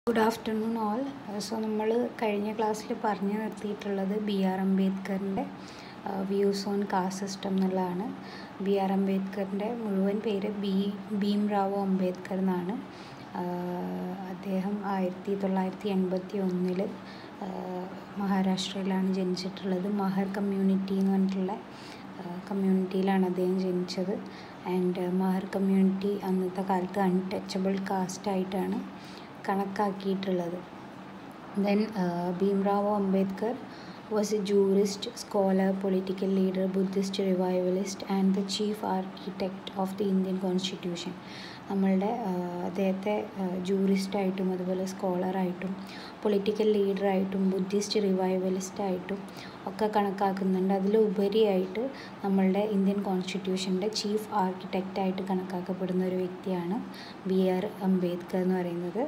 Good afternoon all so നമ്മൾ കഴിഞ്ഞ ക്ലാസ്സിൽ പറഞ്ഞു നിർത്തിയിട്ടുള്ളത് ബി ആർ അംബേദ്കറിൻ്റെ വ്യൂസ് ഓൺ കാസ്റ്റ് സിസ്റ്റം എന്നുള്ളതാണ് ബി ആർ അംബേദ്കറിൻ്റെ മുഴുവൻ പേര് ബി ഭീം റാവു അംബേദ്കർ എന്നാണ് ആഹ് അദ്ദേഹം ആയിരത്തി തൊള്ളായിരത്തി എൺപത്തി ഒന്നിൽ മഹാരാഷ്ട്രയിലാണ് ജനിച്ചിട്ടുള്ളത് മഹർ കമ്മ്യൂണിറ്റി എന്ന് പറഞ്ഞിട്ടുള്ള കമ്മ്യൂണിറ്റിയിലാണ് അദ്ദേഹം ജനിച്ചത് ആൻഡ് മഹർ കമ്മ്യൂണിറ്റി അന്നത്തെ കാലത്ത് അൺടച്ചബിൾ കാസ്റ്റ് ആയിട്ടാണ് കണക്കാക്കിയിട്ടുള്ളത് then Bhimrao Ambedkar was a jurist scholar political leader Buddhist revivalist and the chief architect of the Indian constitution നമ്മളുടെ അദ്ദേഹത്തെ ജൂറിസ്റ്റായിട്ടും അതുപോലെ സ്കോളറായിട്ടും പൊളിറ്റിക്കൽ ലീഡറായിട്ടും ബുദ്ധിസ്റ്റ് റിവൈവലിസ്റ്റായിട്ടും ഒക്കെ കണക്കാക്കുന്നുണ്ട് അതിലുപരിയായിട്ട് നമ്മളുടെ ഇന്ത്യൻ കോൺസ്റ്റിറ്റ്യൂഷൻ്റെ ചീഫ് ആർക്കിടെക്റ്റായിട്ട് കണക്കാക്കപ്പെടുന്ന ഒരു വ്യക്തിയാണ് ബി ആർ അംബേദ്കർ എന്ന് പറയുന്നത്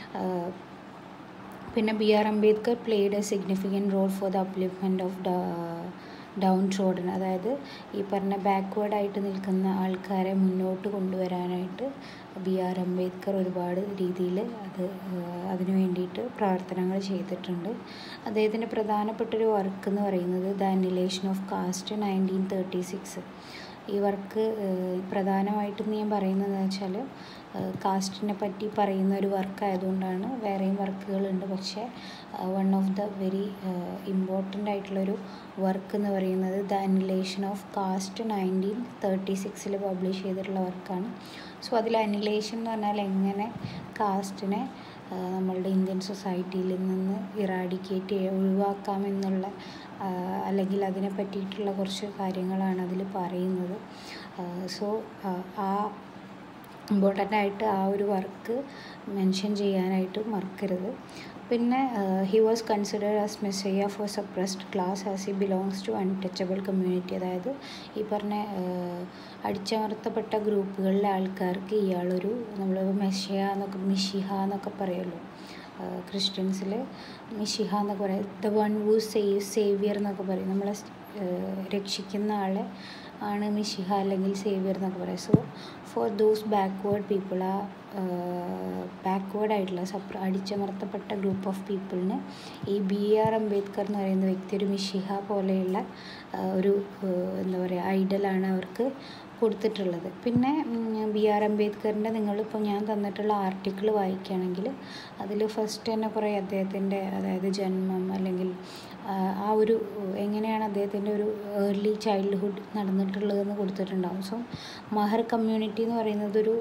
പിന്നെ B R Ambedkar played a significant role for the upliftment of downtrodden അതായത് ഈ പറഞ്ഞ ബാക്ക്വേർഡായിട്ട് നിൽക്കുന്ന ആൾക്കാരെ മുന്നോട്ട് കൊണ്ടുവരാനായിട്ട് ബി ആർ അംബേദ്കർ ഒരുപാട് രീതിയിൽ അത് അതിനു വേണ്ടിയിട്ട് പ്രവർത്തനങ്ങൾ ചെയ്തിട്ടുണ്ട് അദ്ദേഹത്തിൻ്റെ പ്രധാനപ്പെട്ടൊരു വർക്ക് എന്ന് പറയുന്നത് the annihilation of caste nineteen thirty six ഈ വർക്ക് പ്രധാനമായിട്ടും ഞാൻ പറയുന്നത് വെച്ചാൽ കാസ്റ്റിനെ പറ്റി പറയുന്ന ഒരു വർക്ക് ആയതുകൊണ്ടാണ് വേറെയും വർക്കുകളുണ്ട് പക്ഷേ one of the very important ആയിട്ടുള്ളൊരു വർക്ക് എന്ന് പറയുന്നത് the annihilation of caste nineteen thirty സിക്സിൽ പബ്ലിഷ് ചെയ്തിട്ടുള്ള വർക്കാണ് സോ അതിൽ അനിലേഷൻ എന്ന് പറഞ്ഞാൽ എങ്ങനെ കാസ്റ്റിനെ നമ്മളുടെ ഇന്ത്യൻ സൊസൈറ്റിയിൽ നിന്ന് ഇറാഡിക്കേറ്റ് ചെയ്യുക ഒഴിവാക്കാമെന്നുള്ള അല്ലെങ്കിൽ അതിനെ പറ്റിയിട്ടുള്ള കുറച്ച് കാര്യങ്ങളാണ് അതിൽ പറയുന്നത് സോ ആ ഇമ്പോർട്ടൻ്റ് ആയിട്ട് ആ ഒരു വർക്ക് മെൻഷൻ ചെയ്യാനായിട്ട് മറക്കരുത് പിന്നെ he was considered as messiah for suppressed class as he belongs to untouchable community അതായത് ഈ പറഞ്ഞ അടിച്ചമർത്തപ്പെട്ട ഗ്രൂപ്പുകളിലെ ആൾക്കാർക്ക് ഇയാളൊരു നമ്മൾ മെസ്സിയ എന്നൊക്കെ മിഷിഹ എന്നൊക്കെ പറയുമല്ലോ ക്രിസ്ത്യൻസിൽ മിഷിഹ എന്നൊക്കെ പറയും the one who save saviour എന്നൊക്കെ പറയും നമ്മളെ രക്ഷിക്കുന്ന ആളെ ആണ് മിഷിഹ അല്ലെങ്കിൽ സേവിയർ എന്നൊക്കെ പറയും so for those backward people ആ ബാക്ക്വേർഡ് ആയിട്ടുള്ള സപ്ര അടിച്ചമർത്തപ്പെട്ട ഗ്രൂപ്പ് ഓഫ് പീപ്പിളിന് ഈ ബി ആർ അംബേദ്കർ എന്ന് പറയുന്ന വ്യക്തി ഒരു മിഷിഹ പോലെയുള്ള ഒരു എന്താ പറയുക ഐഡലാണ് അവർക്ക് കൊടുത്തിട്ടുള്ളത് പിന്നെ ബി ആർ അംബേദ്കറിൻ്റെ നിങ്ങളിപ്പോൾ ഞാൻ തന്നിട്ടുള്ള ആർട്ടിക്കിൾ വായിക്കുകയാണെങ്കിൽ അതിൽ ഫസ്റ്റ് തന്നെ കുറേ അദ്ദേഹത്തിൻ്റെ അതായത് ജന്മം അല്ലെങ്കിൽ ആ ഒരു എങ്ങനെയാണ് അദ്ദേഹത്തിൻ്റെ ഒരു ഏർലി ചൈൽഡ്ഹുഡ് നടന്നിട്ടുള്ളതെന്ന് കൊടുത്തിട്ടുണ്ടാകും സോ മഹർ കമ്മ്യൂണിറ്റി എന്ന് പറയുന്നത് ഒരു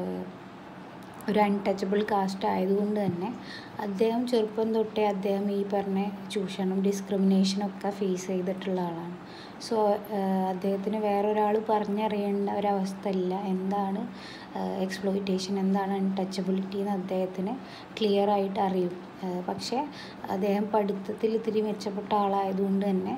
ഒരു അൺടച്ചബിൾ കാസ്റ്റ് ആയതുകൊണ്ട് തന്നെ അദ്ദേഹം ചെറുപ്പം തൊട്ടേ അദ്ദേഹം ഈ പറഞ്ഞ ചൂഷണം ഡിസ്ക്രിമിനേഷനൊക്കെ ഫേസ് ചെയ്തിട്ടുള്ള ആളാണ് സോ അദ്ദേഹത്തിന് വേറൊരാൾ പറഞ്ഞറിയേണ്ട ഒരവസ്ഥ ഇല്ല എന്താണ് എക്സ്പ്ലോയിറ്റേഷൻ എന്താണ് അൺടച്ചബിലിറ്റി എന്ന് അദ്ദേഹത്തിന് ക്ലിയർ ആയിട്ട് അറിയും പക്ഷേ അദ്ദേഹം പഠിത്തത്തിൽ ഇത്തിരി മെച്ചപ്പെട്ട ആളായതുകൊണ്ട് തന്നെ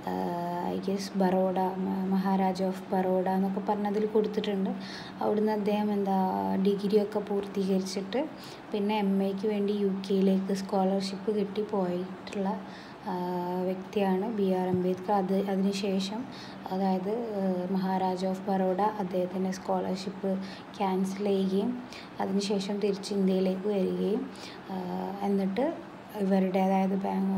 I guess Baroda Maharaja of Baroda എന്നൊക്കെ പറഞ്ഞതിൽ കൊടുത്തിട്ടുണ്ട് അവിടുന്ന് അദ്ദേഹം എന്താ ഡിഗ്രിയൊക്കെ പൂർത്തീകരിച്ചിട്ട് പിന്നെ എം എക്ക് വേണ്ടി യു കെയിലേക്ക് സ്കോളർഷിപ്പ് കിട്ടി പോയിട്ടുള്ള വ്യക്തിയാണ് ബി ആർ അംബേദ്കർ അത് അതിനുശേഷം അതായത് മഹാരാജ ഓഫ് ബറോഡ അദ്ദേഹത്തിൻ്റെ സ്കോളർഷിപ്പ് ക്യാൻസൽ ചെയ്യുകയും അതിനുശേഷം തിരിച്ച് ഇന്ത്യയിലേക്ക് വരികയും എന്നിട്ട് ഇവരുടെ അതായത്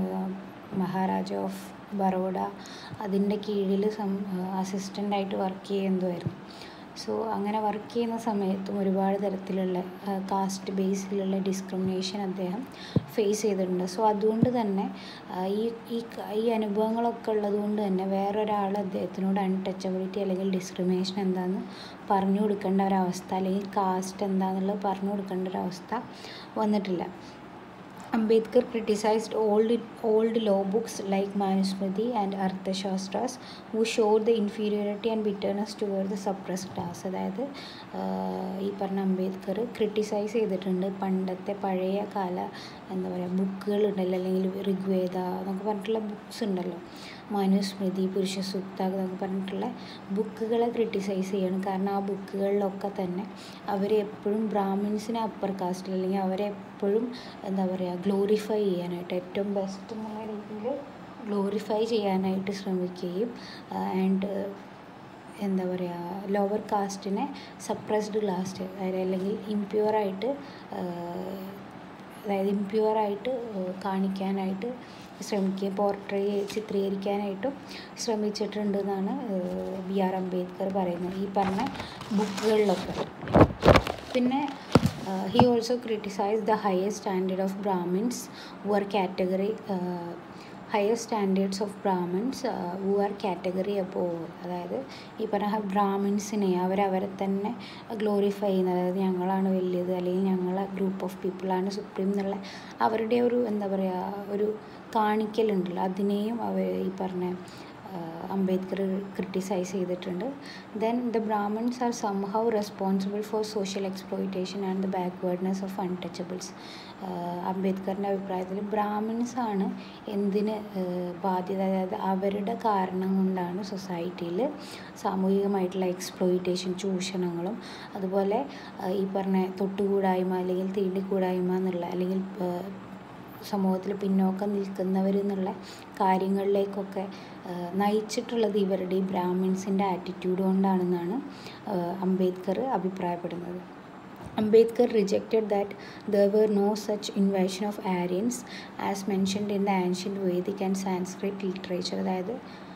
മഹാരാജ ഓഫ് ബറോഡ അതിൻ്റെ കീഴിൽ സം അസിസ്റ്റൻ്റായിട്ട് വർക്ക് ചെയ്യുന്നതായിരുന്നു സോ അങ്ങനെ വർക്ക് ചെയ്യുന്ന സമയത്തും ഒരുപാട് തരത്തിലുള്ള കാസ്റ്റ് ബേസിലുള്ള ഡിസ്ക്രിമിനേഷൻ അദ്ദേഹം ഫേസ് ചെയ്തിട്ടുണ്ട് സോ അതുകൊണ്ട് തന്നെ ഈ ഈ ഈ അനുഭവങ്ങളൊക്കെ ഉള്ളതുകൊണ്ട് തന്നെ വേറൊരാൾ അദ്ദേഹത്തിനോട് അൺടച്ചബിലിറ്റി അല്ലെങ്കിൽ ഡിസ്ക്രിമിനേഷൻ എന്താണെന്ന് പറഞ്ഞു കൊടുക്കേണ്ട ഒരവസ്ഥ അല്ലെങ്കിൽ കാസ്റ്റ് എന്താണെന്നുള്ളത് പറഞ്ഞു കൊടുക്കേണ്ട ഒരവസ്ഥ വന്നിട്ടില്ല Ambedkar criticized old, old law books like Manusmriti and Arthashastras who showed the inferiority and bitterness toward the suppressed class അതായത് ഈ പറഞ്ഞ അംബേദ്കർ ക്രിട്ടിസൈസ് ചെയ്തിട്ടുണ്ട് പണ്ടത്തെ പഴയ കാല എന്താ പറയുക ബുക്കുകൾ ഉണ്ടല്ലോ അല്ലെങ്കിൽ ഋഗ്വേദ എന്നൊക്കെ പറഞ്ഞിട്ടുള്ള ബുക്സ് ഉണ്ടല്ലോ മനുസ്മൃതി പുരുഷ സൂക്ത എന്നൊക്കെ പറഞ്ഞിട്ടുള്ള ബുക്കുകളെ ക്രിട്ടിസൈസ് ചെയ്യണം കാരണം ആ ബുക്കുകളിലൊക്കെ തന്നെ അവർ എപ്പോഴും ബ്രാഹ്മിൻസിനെ അപ്പർ കാസ്റ്റിൽ അല്ലെങ്കിൽ അവരെ എപ്പോഴും എന്താ പറയുക ഗ്ലോറിഫൈ ചെയ്യാനായിട്ട് ഏറ്റവും ബെസ്റ്റ് എന്നുള്ള രീതിയിൽ ഗ്ലോറിഫൈ ചെയ്യാനായിട്ട് ശ്രമിക്കുകയും ആൻഡ് എന്താ പറയുക ലോവർ കാസ്റ്റിനെ സപ്രസ്ഡ് കാസ്റ്റ് അല്ലെങ്കിൽ ഇംപ്യൂറായിട്ട് അതായത് ഇമ്പ്യുവറായിട്ട് കാണിക്കാനായിട്ട് ശ്രമിക്കുക പോർട്രേ ചിത്രീകരിക്കാനായിട്ടും ശ്രമിച്ചിട്ടുണ്ട് എന്നാണ് ബി ആർ അംബേദ്കർ പറയുന്നത് ഈ പറഞ്ഞ ബുക്കുകളിലൊക്കെ പിന്നെ he also criticise the higher standard of Brahmins who are category higher standards of Brahmins who are category അപ്പോൾ അതായത് ഈ പറഞ്ഞ ബ്രാഹ്മിൻസിനെ അവരവരെ തന്നെ ഗ്ലോറിഫൈ ചെയ്യുന്നത് അതായത് ഞങ്ങളാണ് വലിയത് അല്ലെങ്കിൽ ഞങ്ങളെ ഗ്രൂപ്പ് ഓഫ് പീപ്പിളാണ് സുപ്രീം എന്നുള്ള അവരുടെ ഒരു എന്താ പറയുക ഒരു കാണിക്കലുണ്ടല്ലോ അതിനെയും അവർ ഈ പറഞ്ഞ അംബേദ്കർ ക്രിട്ടിസൈസ് ചെയ്തിട്ടുണ്ട് then the Brahmans are somehow responsible for social exploitation and the backwardness of untouchables അംബേദ്കറിൻ്റെ അഭിപ്രായത്തിൽ ബ്രാഹ്മിൺസ് ആണ് എന്തിന് ബാധ്യത അതായത് അവരുടെ കാരണം കൊണ്ടാണ് സൊസൈറ്റിയിൽ സാമൂഹികമായിട്ടുള്ള എക്സ്പ്ലോയിറ്റേഷൻ ചൂഷണങ്ങളും അതുപോലെ ഈ പറഞ്ഞ തൊട്ടുകൂടായ്മ അല്ലെങ്കിൽ തീണ്ടിക്കൂടായ്മ എന്നുള്ള അല്ലെങ്കിൽ സമൂഹത്തിൽ പിന്നോക്കം നിൽക്കുന്നവർ എന്നുള്ള കാര്യങ്ങളിലേക്കൊക്കെ നയിച്ചിട്ടുള്ളത് ഇവരുടെ ഈ ബ്രാഹ്മിൻസിൻ്റെ ആറ്റിറ്റ്യൂഡ് കൊണ്ടാണെന്നാണ് അംബേദ്കർ അഭിപ്രായപ്പെടുന്നത് Ambedkar rejected that there were no such invasion of Aryans as mentioned in the ancient Vedic and Sanskrit literature അതായത്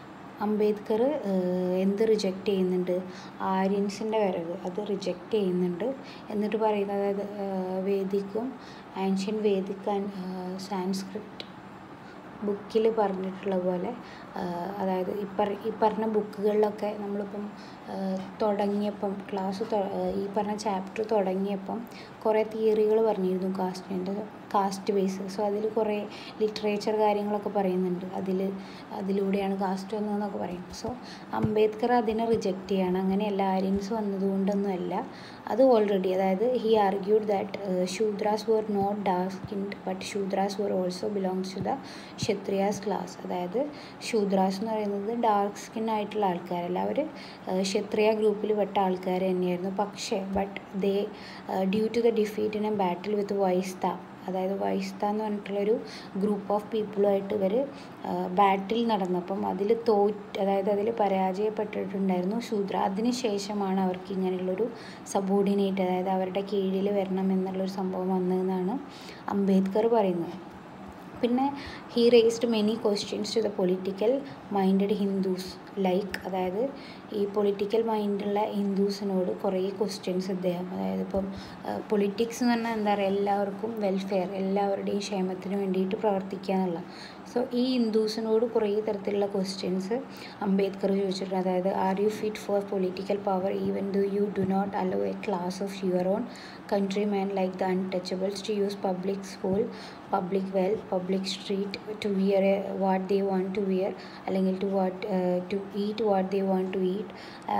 അംബേദ്കർ എന്ത് റിജക്റ്റ് ചെയ്യുന്നുണ്ട് ആര്യൻസിൻ്റെ വരവ് അത് റിജക്റ്റ് ചെയ്യുന്നുണ്ട് എന്നിട്ട് പറയുന്നത് അതായത് വേദിക്കും ആൻഷ്യൻ വേദിക് ആൻഡ് സാൻസ്ക്രിറ്റ് ബുക്കിൽ പറഞ്ഞിട്ടുള്ള പോലെ അതായത് ഈ പറ ഈ പറഞ്ഞ ബുക്കുകളിലൊക്കെ നമ്മളിപ്പം തുടങ്ങിയപ്പം ക്ലാസ് ഈ പറഞ്ഞ ചാപ്റ്റർ തുടങ്ങിയപ്പം കുറേ തിയറികൾ പറഞ്ഞിരുന്നു കാസ്റ്റിൻ്റെ കാസ്റ്റ് ബേസ് സോ അതിൽ കുറേ ലിറ്ററേച്ചർ കാര്യങ്ങളൊക്കെ പറയുന്നുണ്ട് അതിൽ അതിലൂടെയാണ് കാസ്റ്റ് വന്നതെന്നൊക്കെ പറയും സോ അംബേദ്കർ അതിനെ റിജക്റ്റ് ചെയ്യാണ് അങ്ങനെയല്ല ആര്യൻസ് വന്നതുകൊണ്ടൊന്നുമല്ല അത് ഓൾറെഡി അതായത് he argued that Shudras were not dark skinned but Shudras were also belongs to the Kshatriyas class അതായത് ശൂദ്രാസ് എന്ന് പറയുന്നത് ഡാർക്ക് സ്കിൻ ആയിട്ടുള്ള ആൾക്കാരല്ല അവർ ക്ഷത്രിയ ഗ്രൂപ്പിൽ പെട്ട ആൾക്കാർ തന്നെയായിരുന്നു പക്ഷേ but they due to the defeat in a battle with വൈസ്ത അതായത് വൈസ്ത എന്ന് പറഞ്ഞിട്ടുള്ളൊരു ഗ്രൂപ്പ് ഓഫ് പീപ്പിളുമായിട്ട് ഇവർ ബാറ്റിൽ നടന്നപ്പം അതിൽ തോറ്റ് അതായത് അതിൽ പരാജയപ്പെട്ടിട്ടുണ്ടായിരുന്നു ശൂദ്ര അതിന് ശേഷമാണ് അവർക്ക് ഇങ്ങനെയുള്ളൊരു സബോർഡിനേറ്റ് അതായത് അവരുടെ കീഴിൽ വരണം എന്നുള്ളൊരു സംഭവം വന്നതെന്നാണ് അംബേദ്കർ പറയുന്നത് പിന്നെ he raised many questions to the political minded Hindus like അതായത് ഈ പൊളിറ്റിക്കൽ മൈൻഡുള്ള ഹിന്ദുസിനോട് കുറേ ക്വസ്റ്റ്യൻസ് അദ്ദേഹം അതായത് ഇപ്പം പൊളിറ്റിക്സ് എന്ന് പറഞ്ഞാൽ എന്താ പറയുക എല്ലാവർക്കും വെൽഫെയർ എല്ലാവരുടെയും ക്ഷേമത്തിന് വേണ്ടിയിട്ട് പ്രവർത്തിക്കുക എന്നുള്ള സോ ഈ ഹിന്ദുസിനോട് കുറേ തരത്തിലുള്ള ക്വസ്റ്റ്യൻസ് അംബേദ്കർ ചോദിച്ചിട്ടുണ്ട് അതായത് are you fit for political power even though you do not allow a class of your own country man like the untouchables to use public school public well public street to wear a what they want to wear അല്ലെങ്കിൽ to what to eat what they want to eat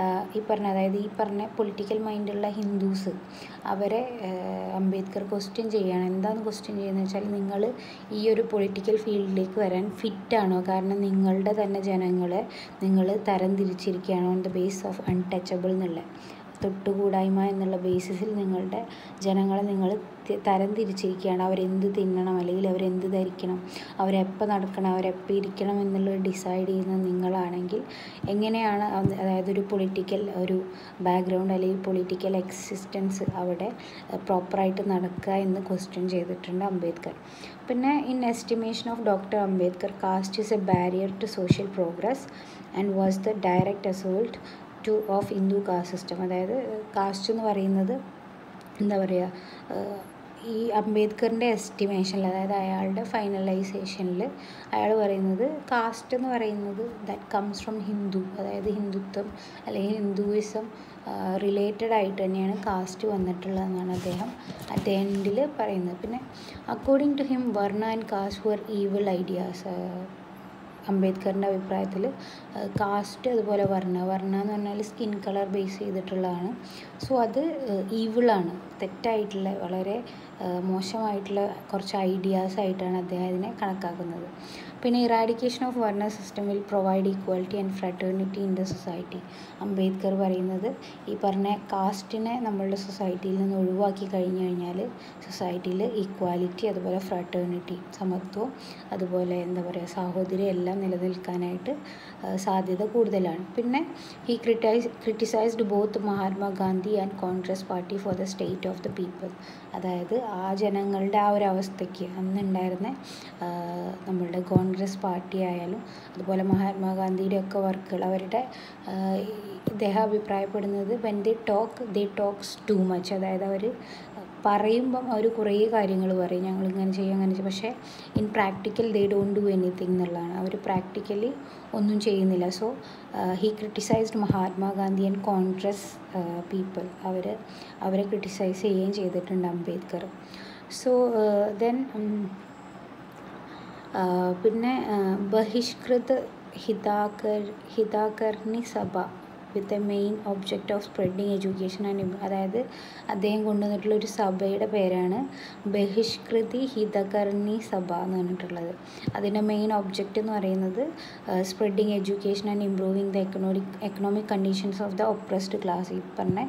ഈ പറഞ്ഞ അതായത് ഈ പറഞ്ഞ political മൈൻഡുള്ള Hindus അവരെ Ambedkar question ചെയ്യുകയാണ് എന്താണ് question ചെയ്യുന്നത് വെച്ചാൽ നിങ്ങൾ ഈ ഒരു പൊളിറ്റിക്കൽ ഫീൽഡിലേക്ക് വരാൻ ഫിറ്റാണോ കാരണം നിങ്ങളുടെ തന്നെ ജനങ്ങളെ നിങ്ങൾ തരം തിരിച്ചിരിക്കുകയാണ് on the base of untouchable എന്നുള്ള തൊട്ടുകൂടായ്മ എന്നുള്ള ബേസിസിൽ നിങ്ങളുടെ ജനങ്ങളെ നിങ്ങൾ തരം തിരിച്ചിരിക്കുകയാണ് അവരെന്ത് തിന്നണം അല്ലെങ്കിൽ അവരെന്ത് ധരിക്കണം അവരെപ്പോൾ നടക്കണം അവരെപ്പോൾ ഇരിക്കണം എന്നുള്ളത് ഡിസൈഡ് ചെയ്യുന്നത് നിങ്ങളാണെങ്കിൽ എങ്ങനെയാണ് അതായത് ഒരു പൊളിറ്റിക്കൽ ഒരു ബാക്ക്ഗ്രൗണ്ട് അല്ലെങ്കിൽ പൊളിറ്റിക്കൽ എക്സിസ്റ്റൻസ് അവിടെ പ്രോപ്പറായിട്ട് നടക്കുക എന്ന് ക്വസ്റ്റ്യൻ ചെയ്തിട്ടുണ്ട് അംബേദ്കർ പിന്നെ in estimation of doctor Ambedkar caste is a barrier to social progress and was the direct assault to of Hindu caste system അതായത് കാസ്റ്റ് എന്ന് പറയുന്നത് എന്താ പറയുക ഈ അംബേദ്കറിൻ്റെ എസ്റ്റിമേഷനിൽ അതായത് അയാളുടെ ഫൈനലൈസേഷനിൽ അയാൾ പറയുന്നത് കാസ്റ്റ് എന്ന് പറയുന്നത് ദാറ്റ് കംസ് ഫ്രം ഹിന്ദു അതായത് ഹിന്ദുത്വം അല്ലെങ്കിൽ ഹിന്ദുയിസം റിലേറ്റഡ് ആയിട്ട് തന്നെയാണ് കാസ്റ്റ് വന്നിട്ടുള്ളതെന്നാണ് അദ്ദേഹം അറ്റ് ദ എൻഡിൽ പറയുന്നത് പിന്നെ according to him varna and caste were evil ideas അംബേദ്കറിൻ്റെ അഭിപ്രായത്തിൽ കാസ്റ്റ് അതുപോലെ വർണ്ണ വർണ്ണ എന്ന് പറഞ്ഞാൽ സ്കിൻ കളർ ബേസ് ചെയ്തിട്ടുള്ളതാണ് സോ അത് ഈവിളാണ് തെറ്റായിട്ടുള്ള വളരെ മോശമായിട്ടുള്ള കുറച്ച് ഐഡിയാസ് ആയിട്ടാണ് അദ്ദേഹം ഇതിനെ കണക്കാക്കുന്നത് പിന്നെ eradication of varna system will provide equality and fraternity in the society Ambedkar പറയുന്നത് ഈ പറഞ്ഞ കാസ്റ്റിനെ നമ്മളുടെ സൊസൈറ്റിയിൽ നിന്ന് ഒഴിവാക്കി കഴിഞ്ഞു കഴിഞ്ഞാൽ സൊസൈറ്റിയിൽ ഈക്വാലിറ്റി അതുപോലെ ഫ്രട്ടേണിറ്റി സമത്വം അതുപോലെ എന്താ പറയുക സാഹോദര്യം എല്ലാം നിലനിൽക്കാനായിട്ട് സാധ്യത കൂടുതലാണ് പിന്നെ he ക്രിട്ടൈസ് criticised both Mahatma Gandhi and Congress party for the state of the people അതായത് ആ ജനങ്ങളുടെ ആ ഒരു അവസ്ഥയ്ക്ക് അന്നുണ്ടായിരുന്ന നമ്മളുടെ കോൺഗ്രസ് പാർട്ടി ആയാലും അതുപോലെ മഹാത്മാഗാന്ധിയുടെ ഒക്കെ വർക്കുകൾ അവരുടെ ഇദ്ദേഹം അഭിപ്രായപ്പെടുന്നത് when they talk they talks too much അതായത് അവർ പറയുമ്പം അവർ കുറേ കാര്യങ്ങൾ പറയും ഞങ്ങൾ ഇങ്ങനെ ചെയ്യും അങ്ങനെ ചെയ്യും പക്ഷേ in practical they don't do anything എന്നുള്ളതാണ് അവർ പ്രാക്ടിക്കലി ഒന്നും ചെയ്യുന്നില്ല so he criticised Mahatma Gandhi and Congress people അവർ അവരെ ക്രിട്ടിസൈസ് ചെയ്യുകയും ചെയ്തിട്ടുണ്ട് അംബേദ്കർ സോ ദെൻ പിന്നെ ബഹിഷ്കൃത് ഹിതാകർ Hitakarini Sabha with a main object of spreading education and അതായത് അദ്ദേഹം കൊണ്ടുവന്നിട്ടുള്ള ഒരു സഭയുടെ പേരാണ് ബഹിഷ്കൃതി ഹിതകർണി സഭ എന്ന് പറഞ്ഞിട്ടുള്ളത് അതിൻ്റെ മെയിൻ ഒബ്ജക്റ്റ് എന്ന് പറയുന്നത് spreading education and improving the economic economic conditions of the oppressed class ഈ പറഞ്ഞ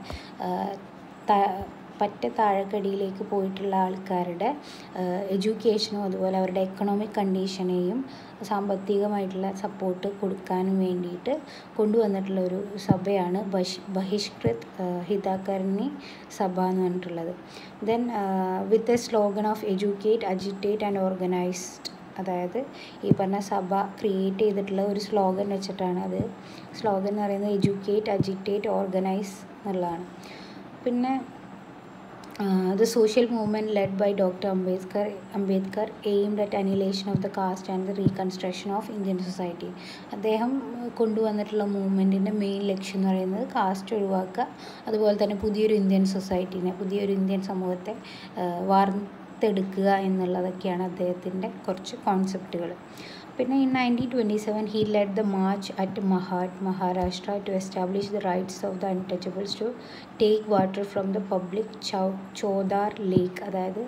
പറ്റ താഴെക്കടിയിലേക്ക് പോയിട്ടുള്ള ആൾക്കാരുടെ എഡ്യൂക്കേഷനും അതുപോലെ അവരുടെ എക്കണോമിക് കണ്ടീഷനെയും സാമ്പത്തികമായിട്ടുള്ള സപ്പോർട്ട് കൊടുക്കാനും വേണ്ടിയിട്ട് കൊണ്ടുവന്നിട്ടുള്ള ഒരു സഭയാണ് ബഷ് ബഹിഷ്കൃത് ഹിതാകർണി സഭ എന്ന് പറഞ്ഞിട്ടുള്ളത് then with a slogan of educate agitate and organised അതായത് ഈ പറഞ്ഞ സഭ ക്രിയേറ്റ് ചെയ്തിട്ടുള്ള ഒരു സ്ലോഗൻ വെച്ചിട്ടാണ് അത് സ്ലോഗൻ എന്ന് പറയുന്നത് എഡ്യൂക്കേറ്റ് അജിറ്റേറ്റ് ഓർഗനൈസ് എന്നുള്ളതാണ് പിന്നെ the social movement led by Dr. Ambedkar, Ambedkar aimed at annihilation of the caste and the reconstruction of Indian society. അദ്ദേഹം കൊണ്ടുവന്നിട്ടുള്ള മൂവ്മെൻറ്റിൻ്റെ മെയിൻ ലക്ഷ്യം എന്ന് പറയുന്നത് കാസ്റ്റ് ഒഴിവാക്കുക അതുപോലെ തന്നെ പുതിയൊരു ഇന്ത്യൻ സൊസൈറ്റീനെ പുതിയൊരു ഇന്ത്യൻ സമൂഹത്തെ വാർത്തെടുക്കുക എന്നുള്ളതൊക്കെയാണ് അദ്ദേഹത്തിൻ്റെ കുറച്ച് കോൺസെപ്റ്റുകൾ പിന്നെ in nineteen twenty seven he led the march at Mahad Maharashtra to establish the rights of the untouchables to take water from the public ചൗ ചോദാർ ലേക്ക് അതായത്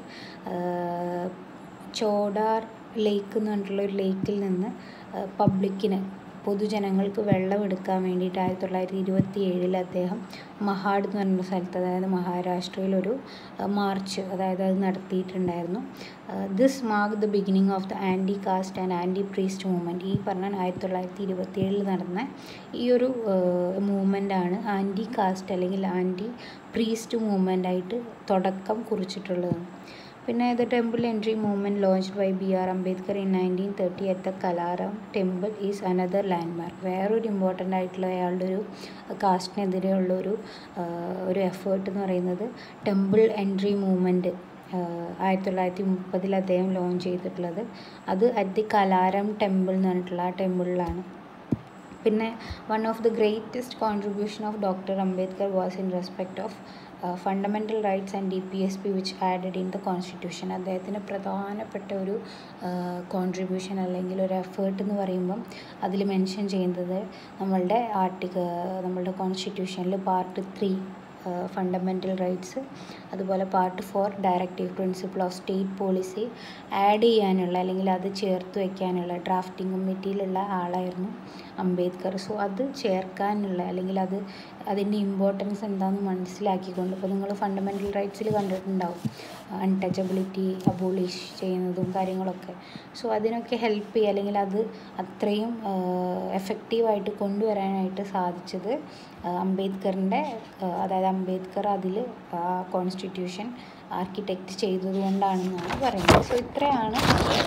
ചോഡാർ ലേക്ക് എന്ന് പറഞ്ഞിട്ടുള്ള ഒരു ലേക്കിൽ നിന്ന് പബ്ലിക്കിന് പൊതുജനങ്ങൾക്ക് വെള്ളം എടുക്കാൻ വേണ്ടിയിട്ട് ആയിരത്തി തൊള്ളായിരത്തി ഇരുപത്തി ഏഴിൽ അദ്ദേഹം മഹാഡ് എന്ന് പറയുന്ന സ്ഥലത്ത് അതായത് മഹാരാഷ്ട്രയിലൊരു മാർച്ച് അതായത് അത് നടത്തിയിട്ടുണ്ടായിരുന്നു this mark the beginning of the anti caste and anti priest movement ഈ പറഞ്ഞ ആയിരത്തി തൊള്ളായിരത്തി ഇരുപത്തി ഏഴിൽ നടന്ന ഈ ഒരു മൂവ്മെൻ്റാണ് ആൻറ്റി കാസ്റ്റ് അല്ലെങ്കിൽ ആൻറ്റി പ്രീസ്റ്റ് മൂവ്മെൻ്റായിട്ട് തുടക്കം കുറിച്ചിട്ടുള്ളത് പിന്നെ the temple entry movement launched by B R Ambedkar in nineteen thirty at the Kalaram temple is another landmark വേറൊരു ഇമ്പോർട്ടൻ്റ് ആയിട്ടുള്ള അയാളുടെ ഒരു കാസ്റ്റിനെതിരെയുള്ള ഒരു ഒരു എഫേർട്ട് എന്ന് പറയുന്നത് ടെമ്പിൾ എൻട്രി മൂവ്മെൻറ്റ് ആയിരത്തി തൊള്ളായിരത്തി മുപ്പതിൽ അദ്ദേഹം ലോഞ്ച് ചെയ്തിട്ടുള്ളത് അത് അറ്റ് ദി കലാരം ടെമ്പിൾ എന്ന് പറഞ്ഞിട്ടുള്ള ആ ടെമ്പിളിലാണ് പിന്നെ one of the greatest contribution of doctor Ambedkar was in respect of fundamental rights and D P S P which added in the constitution അദ്ദേഹത്തിന് പ്രധാനപ്പെട്ട ഒരു കോൺട്രിബ്യൂഷൻ അല്ലെങ്കിൽ ഒരു എഫേർട്ട് എന്ന് പറയുമ്പം അതിൽ മെൻഷൻ ചെയ്യുന്നത് നമ്മളുടെ ആർട്ടിക്കിൾ നമ്മളുടെ കോൺസ്റ്റിറ്റ്യൂഷനിൽ പാർട്ട് ത്രീ ഫണ്ടമെൻ്റൽ റൈറ്റ്സ് അതുപോലെ part four directive principle of state policy add ചെയ്യാനുള്ള അല്ലെങ്കിൽ അത് ചേർത്ത് വയ്ക്കാനുള്ള ഡ്രാഫ്റ്റിംഗ് കമ്മിറ്റിയിലുള്ള ആളായിരുന്നു അംബേദ്കർ സോ അത് ചേർക്കാനുള്ള അല്ലെങ്കിൽ അത് അതിൻ്റെ ഇമ്പോർട്ടൻസ് എന്താണെന്ന് മനസ്സിലാക്കിക്കൊണ്ട് ഇപ്പോൾ നിങ്ങൾ ഫണ്ടമെൻ്റൽ റൈറ്റ്സിൽ കണ്ടിട്ടുണ്ടാവും അൺടച്ചബിലിറ്റി അബോളിഷ് ചെയ്യുന്നതും കാര്യങ്ങളൊക്കെ സോ അതിനൊക്കെ ഹെൽപ്പ് ചെയ്യുക അല്ലെങ്കിൽ അത് അത്രയും എഫക്റ്റീവായിട്ട് കൊണ്ടുവരാനായിട്ട് സാധിച്ചത് അംബേദ്കറിൻ്റെ അതായത് അംബേദ്കർ അതിൽ ആ കോൺസ്റ്റിറ്റ്യൂഷൻ ആർക്കിടെക്റ്റ് ചെയ്തതുകൊണ്ടാണെന്നാണ് പറയുന്നത് സോ ഇത്രയാണ്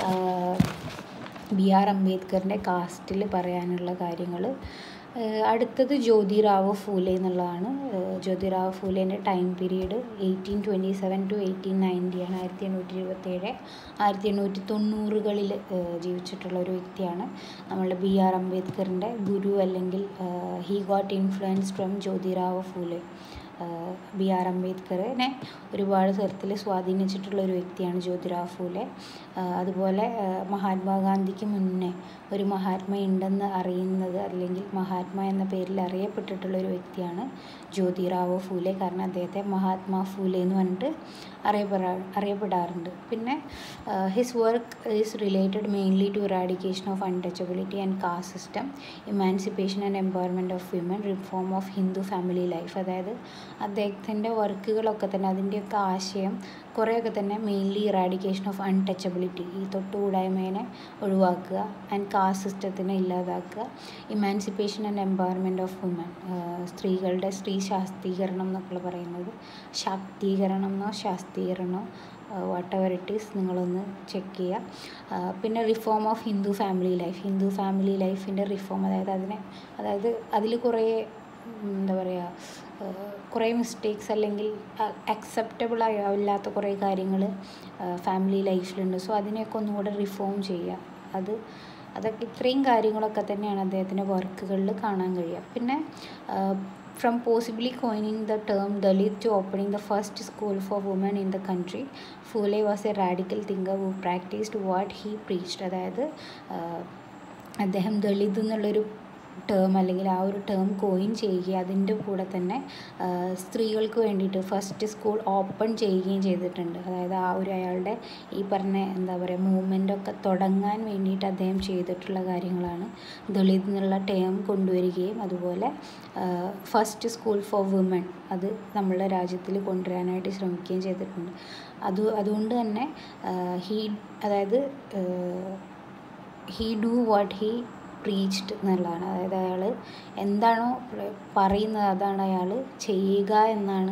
ബി ആർ അംബേദ്കറിൻ്റെ കാസ്റ്റിൽ പറയാനുള്ള കാര്യങ്ങൾ അടുത്തത് ജ്യോതിറാവു ഫൂലെ എന്നുള്ളതാണ് ജ്യോതിറാവു ഫൂലേൻ്റെ time period eighteen twenty seven to eighteen നയൻറ്റിയാണ് ആയിരത്തി എണ്ണൂറ്റി ഇരുപത്തേഴ് ആയിരത്തി എണ്ണൂറ്റി തൊണ്ണൂറുകളിൽ ജീവിച്ചിട്ടുള്ള ഒരു വ്യക്തിയാണ് നമ്മളുടെ ബി ആർ അംബേദ്കറിൻ്റെ ഗുരു അല്ലെങ്കിൽ he got influence from Jyotirao Phule B R അംബേദ്കറിനെ ഒരുപാട് തരത്തിൽ സ്വാധീനിച്ചിട്ടുള്ള ഒരു വ്യക്തിയാണ് ജ്യോതിറാവ് ഫൂലെ അതുപോലെ മഹാത്മാഗാന്ധിക്ക് മുന്നേ ഒരു മഹാത്മ ഉണ്ടെന്ന് അറിയുന്നത് അല്ലെങ്കിൽ മഹാത്മ എന്ന പേരിൽ അറിയപ്പെട്ടിട്ടുള്ള ഒരു വ്യക്തിയാണ് ജ്യോതിറാവു ഫൂലെ കാരണം അദ്ദേഹത്തെ മഹാത്മാ ഫൂലെ എന്ന് പറഞ്ഞിട്ട് അറിയപ്പെടാ അറിയപ്പെടാറുണ്ട് പിന്നെ his work is related mainly to eradication of untouchability and caste system emancipation and empowerment of women reform of Hindu family life അതായത് അദ്ദേഹത്തിൻ്റെ വർക്കുകളൊക്കെ തന്നെ അതിൻ്റെയൊക്കെ ആശയം കുറേയൊക്കെ തന്നെ മെയിൻലി ഇറാഡിക്കേഷൻ ഓഫ് അൺടച്ചബിലിറ്റി ഈ തൊട്ടുകൂടായ്മേനെ ഒഴിവാക്കുക ആൻഡ് കാസ്റ്റ് സിസ്റ്റത്തിനെ ഇല്ലാതാക്കുക emancipation and empowerment of woman സ്ത്രീകളുടെ സ്ത്രീ ശാക്തീകരണം എന്നൊക്കെ പറയുന്നത് ശാക്തീകരണം എന്നോ ശാസ്ത്രീകരണമോ വാട്ട് എവർ ഇറ്റ് ഈസ് നിങ്ങളൊന്ന് ചെക്ക് ചെയ്യുക പിന്നെ reform of Hindu family life Hindu family ലൈഫിൻ്റെ റിഫോം അതായത് അതിനെ അതായത് അതിൽ കുറേ എന്താ പറയുക കുറേ മിസ്റ്റേക്സ് അല്ലെങ്കിൽ അക്സെപ്റ്റബിൾ ആവില്ലാത്ത കുറേ കാര്യങ്ങൾ ഫാമിലി ലൈഫിലുണ്ട് സോ അതിനെയൊക്കെ ഒന്നുകൂടെ റിഫോം ചെയ്യുക അത് അതൊക്കെ ഇത്രയും കാര്യങ്ങളൊക്കെ തന്നെയാണ് അദ്ദേഹത്തിൻ്റെ വർക്കുകളിൽ കാണാൻ കഴിയുക പിന്നെ from possibly coining the term Dalit to opening the first school for woman in the country Phule was a radical thinker who practised what he preached അതായത് അദ്ദേഹം ദളിത് എന്നുള്ളൊരു ടേം അല്ലെങ്കിൽ ആ ഒരു ടേം കോയിൻ ചെയ്യുകയും അതിൻ്റെ കൂടെ തന്നെ സ്ത്രീകൾക്ക് വേണ്ടിയിട്ട് ഫസ്റ്റ് സ്കൂൾ ഓപ്പൺ ചെയ്യുകയും ചെയ്തിട്ടുണ്ട് അതായത് ആ ഒരു അയാളുടെ ഈ പറഞ്ഞ എന്താ പറയുക മൂവ്മെൻ്റൊക്കെ തുടങ്ങാൻ വേണ്ടിയിട്ട് അദ്ദേഹം ചെയ്തിട്ടുള്ള കാര്യങ്ങളാണ് ദളിത് എന്നുള്ള ടേം കൊണ്ടുവരികയും അതുപോലെ ഫസ്റ്റ് സ്കൂൾ ഫോർ വുമൺ അത് നമ്മളുടെ രാജ്യത്തിൽ കൊണ്ടുവരാനായിട്ട് ശ്രമിക്കുകയും ചെയ്തിട്ടുണ്ട് അത് അതുകൊണ്ട് തന്നെ ഹീ അതായത് he do what he preached എന്നുള്ളതാണ് അതായത് അയാൾ എന്താണോ പറയുന്നത് അതാണ് അയാൾ ചെയ്യുക എന്നാണ്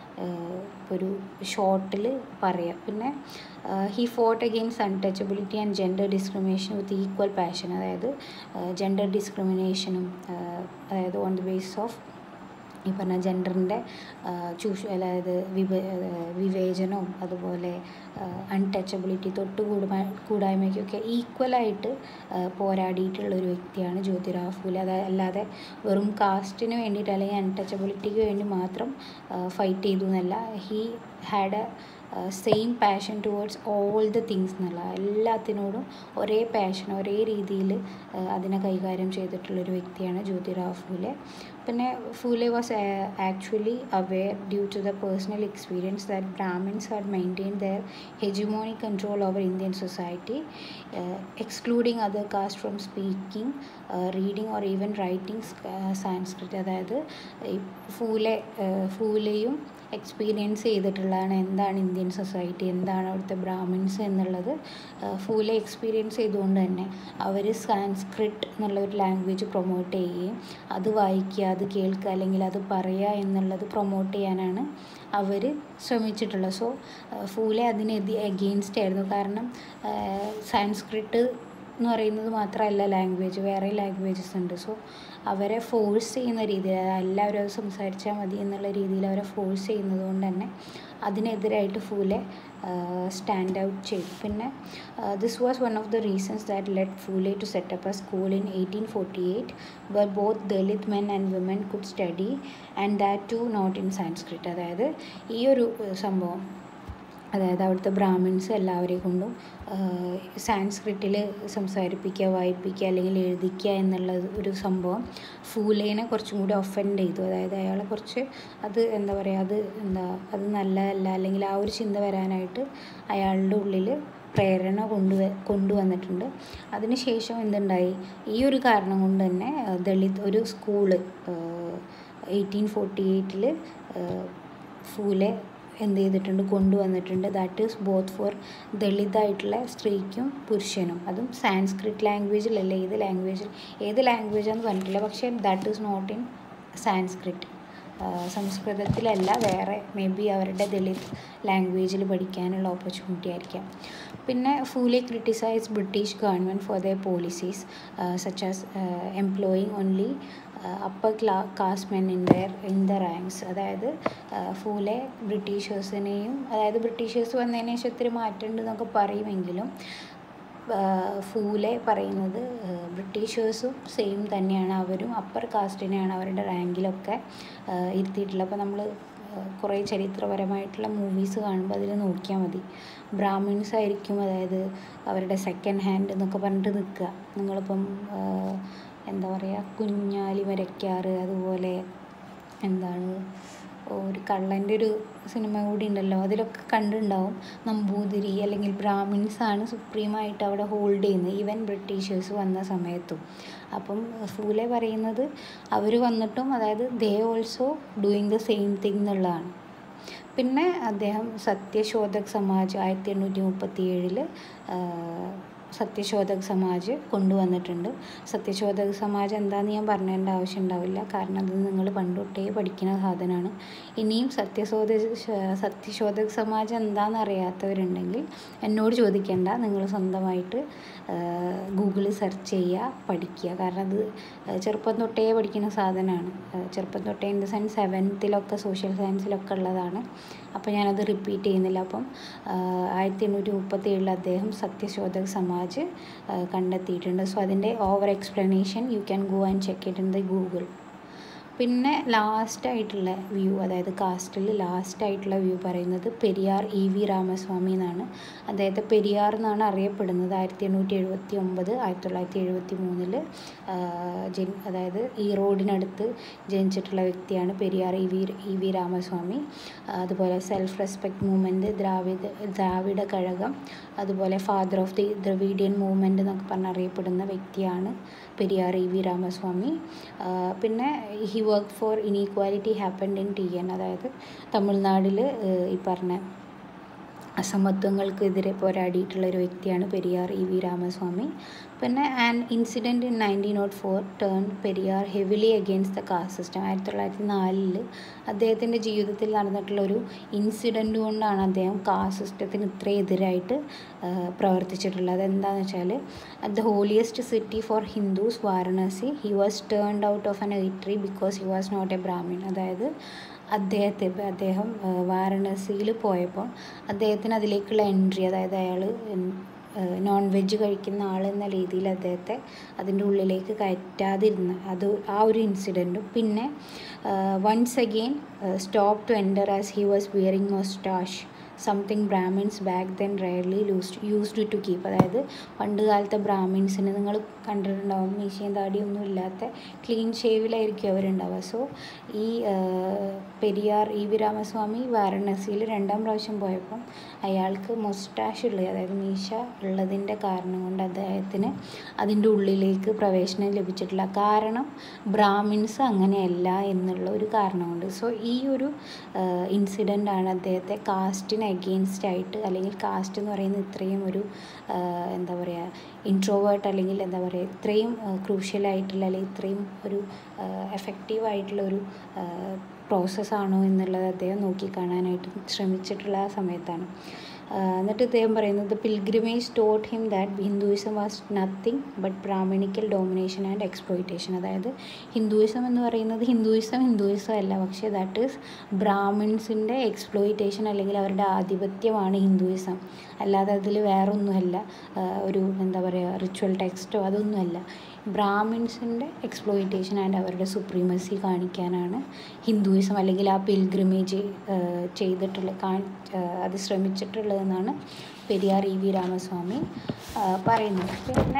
ഒരു ഷോർട്ടിൽ പറയുക പിന്നെ he fought against untouchability and gender discrimination with equal passion അതായത് ജെൻഡർ ഡിസ്ക്രിമിനേഷനും അതായത് ഓൺ ദി ബേസ് ഓഫ് ഈ പറഞ്ഞ ജെൻഡറിൻ്റെ ചൂഷ അതായത് വിഭ വിവേചനവും അതുപോലെ അൺടച്ചബിലിറ്റി തൊട്ട് കൂടുമാ കൂടായ്മയ്ക്കൊക്കെ ഈക്വലായിട്ട് പോരാടിയിട്ടുള്ള ഒരു വ്യക്തിയാണ് ജ്യോതിറാവ് ഫൂലെ അത് അല്ലാതെ വെറും കാസ്റ്റിന് വേണ്ടിയിട്ട് അല്ലെങ്കിൽ അൺടച്ചബിലിറ്റിക്ക് വേണ്ടി മാത്രം ഫൈറ്റ് ചെയ്തു എന്നല്ല he had a same passion towards all the things എന്നുള്ള എല്ലാത്തിനോടും ഒരേ പാഷൻ ഒരേ രീതിയിൽ അതിനെ കൈകാര്യം ചെയ്തിട്ടുള്ളൊരു വ്യക്തിയാണ് ജ്യോതിറാവ് ഫൂലെ പിന്നെ Phule was actually aware due to the personal experience that Brahmins had maintain their hegemonic control over Indian society excluding other caste from speaking reading or even writing Sanskrit അതായത് ഈ ഫൂലെ ഫൂലെയും എക്സ്പീരിയൻസ് ചെയ്തിട്ടുള്ളതാണ് എന്താണ് ഇന്ത്യൻ സൊസൈറ്റി എന്താണ് അവിടുത്തെ ബ്രാഹ്മിൻസ് എന്നുള്ളത് ഫൂലെ എക്സ്പീരിയൻസ് ചെയ്തുകൊണ്ട് തന്നെ അവർ സാൻസ്ക്രിറ്റ് എന്നുള്ള ഒരു ലാംഗ്വേജ് പ്രൊമോട്ട് ചെയ്യുകയും അത് വായിക്കുക അത് കേൾക്കുക അല്ലെങ്കിൽ അത് പറയുക എന്നുള്ളത് പ്രൊമോട്ട് ചെയ്യാനാണ് അവർ ശ്രമിച്ചിട്ടുള്ളത് സോ ഫൂലെ അതിനെതി എഗെയിൻസ്റ്റ് ആയിരുന്നു കാരണം സാൻസ്ക്രിറ്റ് എന്ന് പറയുന്നത് മാത്രമല്ല ലാംഗ്വേജ് വേറെ ലാംഗ്വേജസ് ഉണ്ട് സോ അവരെ ഫോഴ്സ് ചെയ്യുന്ന രീതിയിൽ എല്ലാവരും അത് സംസാരിച്ചാൽ മതി എന്നുള്ള രീതിയിൽ അവരെ ഫോഴ്സ് ചെയ്യുന്നത് കൊണ്ട് തന്നെ അതിനെതിരായിട്ട് ഫൂലെ സ്റ്റാൻഡ് ഔട്ട് ചെയ്തു പിന്നെ this was one of the reasons that let Phule to set up a school in eighteen forty eight but both Dalit men and women could study and that to not in Sanskrit അതായത് ഈ ഒരു സംഭവം അതായത് അവിടുത്തെ ബ്രാഹ്മിൻസ് എല്ലാവരെയും കൊണ്ടും സാൻസ്ക്രിറ്റിൽ സംസാരിപ്പിക്കുക വായിപ്പിക്കുക അല്ലെങ്കിൽ എഴുതിക്കുക എന്നുള്ള ഒരു സംഭവം ഫൂലേനെ കുറച്ചും കൂടി ഒഫൻഡ് ചെയ്തു അതായത് അയാളെ കുറച്ച് അത് എന്താ പറയുക അത് എന്താ അത് നല്ലതല്ല അല്ലെങ്കിൽ ആ ഒരു ചിന്ത വരാനായിട്ട് അയാളുടെ ഉള്ളിൽ പ്രേരണ കൊണ്ടുവ കൊണ്ടുവന്നിട്ടുണ്ട് അതിനുശേഷം എന്തുണ്ടായി ഈ ഒരു കാരണം കൊണ്ട് തന്നെ ദളിത് ഒരു സ്കൂള് എയ്റ്റീൻ ഫോർട്ടി എയ്റ്റിൽ ഫൂലെ എന്ത് ചെയ്തിട്ടുണ്ട് കൊണ്ടുവന്നിട്ടുണ്ട് ദാറ്റ് ഈസ് ബോത്ത് ഫോർ ദളിതായിട്ടുള്ള സ്ത്രീക്കും പുരുഷനും അതും സാൻസ്ക്രിറ്റ് ലാംഗ്വേജിലല്ല ഏത് ലാംഗ്വേജിൽ ഏത് ലാംഗ്വേജാന്ന് പറഞ്ഞിട്ടില്ല പക്ഷേ that is not in Sanskrit സംസ്കൃതത്തിലല്ല വേറെ മേ ബി അവരുടെ ദളിത് ലാംഗ്വേജിൽ പഠിക്കാനുള്ള ഓപ്പർച്യൂണിറ്റി ആയിരിക്കാം പിന്നെ Phule criticise British government for their policies such as employing only upper class caste men in their in the ranks അതായത് ഫൂലെ ബ്രിട്ടീഷേഴ്സിനെയും അതായത് ബ്രിട്ടീഷേഴ്സ് വന്നതിന് ശേഷം ഒത്തിരി മാറ്റമുണ്ട് എന്നൊക്കെ പറയുമെങ്കിലും ഫൂലെ പറയുന്നത് ബ്രിട്ടീഷേഴ്സും സെയിം തന്നെയാണ് അവരും അപ്പർ കാസ്റ്റിനെയാണ് അവരുടെ റാങ്കിലൊക്കെ ഇരുത്തിയിട്ടുള്ളത് അപ്പോൾ നമ്മൾ കുറേ ചരിത്രപരമായിട്ടുള്ള മൂവീസ് കാണുമ്പോൾ അതിൽ നോക്കിയാൽ മതി ബ്രാഹ്മിൻസ് ആയിരിക്കും അതായത് അവരുടെ സെക്കൻഡ് ഹാൻഡ് എന്നൊക്കെ പറഞ്ഞിട്ട് നിൽക്കുക നിങ്ങളിപ്പം എന്താ പറയുക കുഞ്ഞാലി വരയ്ക്കാറ് അതുപോലെ എന്താണ് ഒരു കള്ളൻ്റെ ഒരു സിനിമ കൂടി ഉണ്ടല്ലോ അതിലൊക്കെ കണ്ടിട്ടുണ്ടാവും നമ്പൂതിരി അല്ലെങ്കിൽ ബ്രാഹ്മിൻസ് ആണ് സുപ്രീമായിട്ട് അവിടെ ഹോൾഡ് ചെയ്യുന്നത് ഈവൻ ബ്രിട്ടീഷേഴ്സ് വന്ന സമയത്തും അപ്പം ഫൂലെ പറയുന്നത് അവർ വന്നിട്ടും അതായത് they also doing the same thing എന്നുള്ളതാണ് പിന്നെ അദ്ദേഹം സത്യശോധക് സമാജ് ആയിരത്തി എണ്ണൂറ്റി മുപ്പത്തി ഏഴിൽ സത്യശോധക് സമാജ് കൊണ്ടുവന്നിട്ടുണ്ട് സത്യശോധക് സമാജ് എന്താണെന്ന് ഞാൻ പറഞ്ഞേണ്ട ആവശ്യം ഉണ്ടാവില്ല കാരണം അത് നിങ്ങൾ പണ്ട് തൊട്ടേ പഠിക്കുന്ന സാധനമാണ് ഇനിയും സത്യശോധ സത്യശോധക് സമാജ് എന്താണെന്ന് അറിയാത്തവരുണ്ടെങ്കിൽ എന്നോട് ചോദിക്കേണ്ട നിങ്ങൾ സ്വന്തമായിട്ട് ഗൂഗിളിൽ സെർച്ച് ചെയ്യുക പഠിക്കുക കാരണം അത് ചെറുപ്പം തൊട്ടേ പഠിക്കുന്ന സാധനമാണ് ചെറുപ്പം തൊട്ടേ ഇൻ ദ സെൻസ് സെവൻത്തിലൊക്കെ സോഷ്യൽ സയൻസിലൊക്കെ ഉള്ളതാണ് അപ്പോൾ ഞാനത് റിപ്പീറ്റ് ചെയ്യുന്നില്ല അപ്പം ആയിരത്തി എണ്ണൂറ്റി മുപ്പത്തി ഏഴിൽ അദ്ദേഹം സത്യശോധക് സമാജ് കണ്ടെത്തിയിട്ടുണ്ട് സോ അതിൻ്റെ over explanation you can go and check it in the Google പിന്നെ ലാസ്റ്റ് ആയിട്ടുള്ള വ്യൂ അതായത് കാസ്റ്റിൽ ലാസ്റ്റ് ആയിട്ടുള്ള വ്യൂ പറയുന്നത് പെരിയാർ ഇ വി രാമസ്വാമി എന്നാണ് അദ്ദേഹത്തെ പെരിയാർ എന്നാണ് അറിയപ്പെടുന്നത് ആയിരത്തി എണ്ണൂറ്റി എഴുപത്തി ഒമ്പത് ആയിരത്തി തൊള്ളായിരത്തി എഴുപത്തി മൂന്നിൽ ജനി അതായത് ഈ റോഡിനടുത്ത് ജനിച്ചിട്ടുള്ള വ്യക്തിയാണ് Periyar E V E V Ramaswamy അതുപോലെ self respect movement Dravida Dravida Kazhagam അതുപോലെ father of the Dravidian movement എന്നൊക്കെ പറഞ്ഞറിയപ്പെടുന്ന വ്യക്തിയാണ് പെരിയാർ ഇ വി രാമസ്വാമി പിന്നെ he work for inequality happened in T N അതായത് തമിഴ്നാട്ടിൽ ഈ പറഞ്ഞ അസമത്വങ്ങൾക്കെതിരെ പോരാടിയിട്ടുള്ള ഒരു വ്യക്തിയാണ് പെരിയാർ ഇ വി രാമസ്വാമി പിന്നെ an incident in nineteen nought four turn Periyar heavily against the caste system ആയിരത്തി തൊള്ളായിരത്തി നാലിൽ അദ്ദേഹത്തിൻ്റെ ജീവിതത്തിൽ നടന്നിട്ടുള്ള ഒരു ഇൻസിഡൻറ്റ് കൊണ്ടാണ് അദ്ദേഹം കാസ്റ്റ് സിസ്റ്റത്തിന് ഇത്രയും എതിരായിട്ട് പ്രവർത്തിച്ചിട്ടുള്ളത് എന്താണെന്ന് വെച്ചാൽ at the holiest city for Hindus Varanasi he was turned out of an entry because he was not a Brahmin അതായത് അദ്ദേഹത്തെ അദ്ദേഹം വാരണസിയിൽ പോയപ്പോൾ അദ്ദേഹത്തിന് അതിലേക്കുള്ള എൻട്രി അതായത് അയാൾ നോൺ വെജ് കഴിക്കുന്ന ആളെന്ന രീതിയിൽ അദ്ദേഹത്തെ അതിൻ്റെ ഉള്ളിലേക്ക് കയറ്റാതിരുന്ന അത് ആ ഒരു ഇൻസിഡൻറ്റും പിന്നെ once again stop to enter as he was wearing moustache something Brahmins back then rarely used used to keep അതായത് പണ്ട് കാലത്തെ ബ്രാഹ്മിൻസിന് നിങ്ങൾ കണ്ടിട്ടുണ്ടാവും മീശയും താടിയൊന്നും ഇല്ലാത്ത ക്ലീൻ ഷേവിലായിരിക്കും അവരുണ്ടാവുക സോ ഈ പെരിയാർ ഇ വി രാമസ്വാമി വാരണസിയിൽ രണ്ടാം പ്രാവശ്യം പോയപ്പം അയാൾക്ക് മൊസ്റ്റാഷ് ഉള്ളത് അതായത് മീശ ഉള്ളതിൻ്റെ കാരണം കൊണ്ട് അദ്ദേഹത്തിന് അതിൻ്റെ ഉള്ളിലേക്ക് പ്രവേശനം ലഭിച്ചിട്ടില്ല കാരണം ബ്രാഹ്മിൻസ് അങ്ങനെയല്ല എന്നുള്ള ഒരു കാരണം കൊണ്ട് സോ ഈ ഒരു ഇൻസിഡൻ്റ് ആണ് അദ്ദേഹത്തെ കാസ്റ്റിന് അഗെയിൻസ്റ്റ് ആയിട്ട് അല്ലെങ്കിൽ കാസ്റ്റ് എന്ന് പറയുന്നത് ഇത്രയും ഒരു എന്താ പറയുക ഇൻട്രോവേർട്ട് അല്ലെങ്കിൽ എന്താ പറയുക ഇത്രയും ക്രൂഷ്യലായിട്ടുള്ള അല്ലെങ്കിൽ ഇത്രയും ഒരു എഫക്റ്റീവായിട്ടുള്ള ഒരു പ്രോസസ്സാണോ എന്നുള്ളത് അദ്ദേഹം നോക്കിക്കാണാനായിട്ട് ശ്രമിച്ചിട്ടുള്ള ആ സമയത്താണ് എന്നിട്ട് ഇദ്ദേഹം പറയുന്നത് pilgrimage taught him that Hinduism was nothing but Brahmanical domination and exploitation അതായത് ഹിന്ദുയിസം എന്ന് പറയുന്നത് ഹിന്ദുയിസം ഹിന്ദുയിസം അല്ല പക്ഷേ ദാറ്റ് ഈസ് ബ്രാഹ്മിൻസിൻ്റെ എക്സ്പ്ലോയിറ്റേഷൻ അല്ലെങ്കിൽ അവരുടെ ആധിപത്യമാണ് ഹിന്ദുയിസം അല്ലാതെ അതിൽ വേറൊന്നുമല്ല ഒരു എന്താ പറയുക റിച്വൽ ടെക്സ്റ്റോ അതൊന്നുമല്ല ബ്രാഹ്മിൻസിൻ്റെ എക്സ്പ്ലോയിറ്റേഷൻ ആൻഡ് അവരുടെ സുപ്രീമസി കാണിക്കാനാണ് ഹിന്ദുയിസം അല്ലെങ്കിൽ ആ പിൽഗ്രിമേജ് ചെയ്തിട്ടുള്ള കാണി അത് ശ്രമിച്ചിട്ടുള്ളതെന്നാണ് പെരിയാർ ഇ വി രാമസ്വാമി പറയുന്നത് പിന്നെ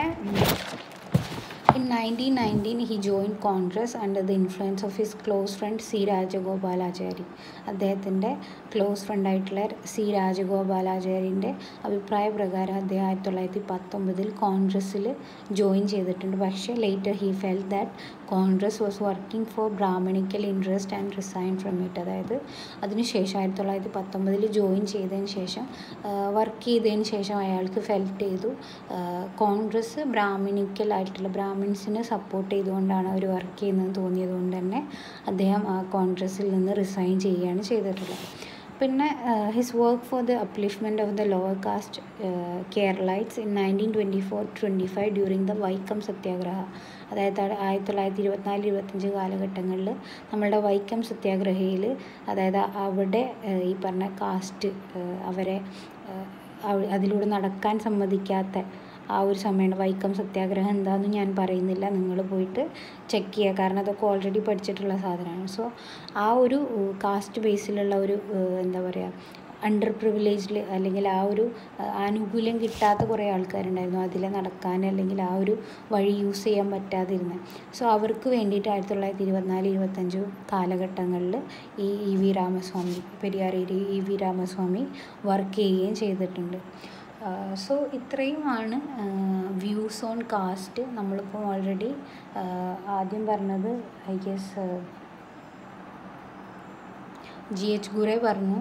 in nineteen nineteen he join Congress under the influence of his close friend C Rajagopalachari അദ്ദേഹത്തിൻ്റെ ക്ലോസ് ഫ്രണ്ടായിട്ടുള്ള സി രാജഗോപാലാചാര്യൻ്റെ അഭിപ്രായ പ്രകാരം അദ്ദേഹം ആയിരത്തി തൊള്ളായിരത്തി പത്തൊമ്പതിൽ കോൺഗ്രസ്സിൽ ജോയിൻ ചെയ്തിട്ടുണ്ട് പക്ഷേ later he fell that Congress was working for Brahmanical interest and resign from it അതായത് അതിനുശേഷം ആയിരത്തി തൊള്ളായിരത്തി പത്തൊമ്പതിൽ ജോയിൻ ചെയ്തതിന് ശേഷം വർക്ക് ചെയ്തതിന് ശേഷം അയാൾക്ക് ഫെൽറ്റ് ചെയ്തു കോൺഗ്രസ് ബ്രാഹ്മണിക്കൽ ആയിട്ടുള്ള ബ്രാഹ്മിൻസിനെ സപ്പോർട്ട് ചെയ്തുകൊണ്ടാണ് അവർ വർക്ക് ചെയ്യുന്നത് തോന്നിയത് കൊണ്ട് തന്നെ അദ്ദേഹം ആ കോൺഗ്രസ്സിൽ നിന്ന് റിസൈൻ ചെയ്യുകയാണ് ചെയ്തിട്ടുള്ളത് പിന്നെ his work for the upliftment of the lower caste Keralites in nineteen twenty four twenty five during the Vaikom Satyagraha അതായത് ആയിരത്തി തൊള്ളായിരത്തി ഇരുപത്തിനാല് ഇരുപത്തഞ്ച് കാലഘട്ടങ്ങളിൽ നമ്മളുടെ വൈക്കം സത്യാഗ്രഹയിൽ അതായത് അവിടെ ഈ പറഞ്ഞ കാസ്റ്റ് അവരെ അതിലൂടെ നടക്കാൻ സമ്മതിക്കാത്ത ആ ഒരു സമയമാണ് വൈക്കം സത്യാഗ്രഹം എന്താണെന്ന് ഞാൻ പറയുന്നില്ല നിങ്ങൾ പോയിട്ട് ചെക്ക് ചെയ്യുക കാരണം അതൊക്കെ ഓൾറെഡി പഠിച്ചിട്ടുള്ള സാധനമാണ് സോ ആ ഒരു കാസ്റ്റ് ബേസിലുള്ള ഒരു എന്താ പറയുക അണ്ടർ പ്രിവിലേജിൽ അല്ലെങ്കിൽ ആ ഒരു ആനുകൂല്യം കിട്ടാത്ത കുറേ ആൾക്കാരുണ്ടായിരുന്നു അതിൽ നടക്കാൻ അല്ലെങ്കിൽ ആ ഒരു വഴി യൂസ് ചെയ്യാൻ പറ്റാതിരുന്നത് സോ അവർക്ക് വേണ്ടിയിട്ട് ആയിരത്തി തൊള്ളായിരത്തി ഇരുപത്തിനാല് ഇരുപത്തഞ്ച് കാലഘട്ടങ്ങളിൽ ഈ E V Ramaswamy Periyar E V Ramaswamy work ചെയ്യുകയും ചെയ്തിട്ടുണ്ട് സോ ഇത്രയുമാണ് വ്യൂസ് ഓൺ കാസ്റ്റ് നമ്മളിപ്പോൾ ഓൾറെഡി ആദ്യം പറഞ്ഞത് I guess G H Ghurye പറഞ്ഞു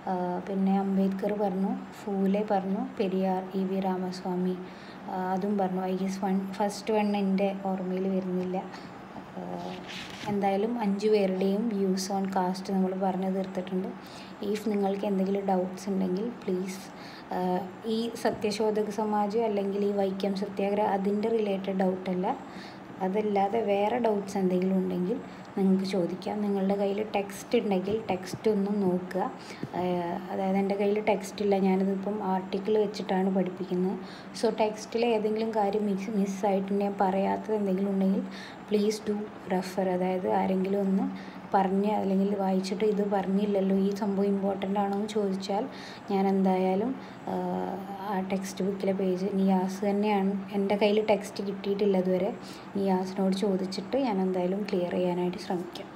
ആ, പിന്നെ അംബേദ്കർ പറഞ്ഞു ഫൂലെ പറഞ്ഞു പെരിയാർ ഇ വി രാമസ്വാമി ആ, അതും പറഞ്ഞു I guess one first one എൻ്റെ ഓർമ്മയിൽ വരുന്നില്ല ആ, എന്തായാലും അഞ്ച് പേരുടെയും വ്യൂസ് ഓൺ കാസ്റ്റ് നമ്മൾ പറഞ്ഞു തീർത്തിട്ടുണ്ട് ഇഫ് നിങ്ങൾക്ക് എന്തെങ്കിലും ഡൗട്ട്സ് ഉണ്ടെങ്കിൽ പ്ലീസ് ഈ സത്യശോധക സമാജ് അല്ലെങ്കിൽ ഈ വൈക്കം സത്യാഗ്രഹ അതിൻ്റെ റിലേറ്റഡ് ഡൗട്ടല്ല അതല്ലാതെ വേറെ ഡൗട്ട്സ് എന്തെങ്കിലും ഉണ്ടെങ്കിൽ നിങ്ങൾക്ക് ചോദിക്കാം നിങ്ങളുടെ കയ്യിൽ ടെക്സ്റ്റ് ഉണ്ടെങ്കിൽ ടെക്സ്റ്റ് ഒന്നും നോക്കുക ആഹ് അതായത് എൻ്റെ കയ്യിൽ ടെക്സ്റ്റ് ഇല്ല ഞാനിതിപ്പം ആർട്ടിക്കിൾ വെച്ചിട്ടാണ് പഠിപ്പിക്കുന്നത് സോ ടെക്സ്റ്റിൽ ഏതെങ്കിലും കാര്യം മിസ് മിസ്സായിട്ട് ഞാൻ പറയാത്തത് എന്തെങ്കിലും ഉണ്ടെങ്കിൽ പ്ലീസ് ഡു റെഫർ അതായത് ആരെങ്കിലും ഒന്ന് പറഞ്ഞ് അല്ലെങ്കിൽ വായിച്ചിട്ട് ഇത് പറഞ്ഞില്ലല്ലോ ഈ സംഭവം ഇമ്പോർട്ടൻ്റ് ആണോ എന്ന് ചോദിച്ചാൽ ഞാൻ എന്തായാലും ആഹ് ആ ടെക്സ്റ്റ് ബുക്കിലെ പേജ് നിയാസ് തന്നെയാണ് എൻ്റെ കയ്യിൽ ടെക്സ്റ്റ് കിട്ടിയിട്ടില്ല ഇതുവരെ നിയാസിനോട് ചോദിച്ചിട്ട് ഞാൻ എന്തായാലും ക്ലിയർ ചെയ്യാനായിട്ട് ശ്രമിക്കാം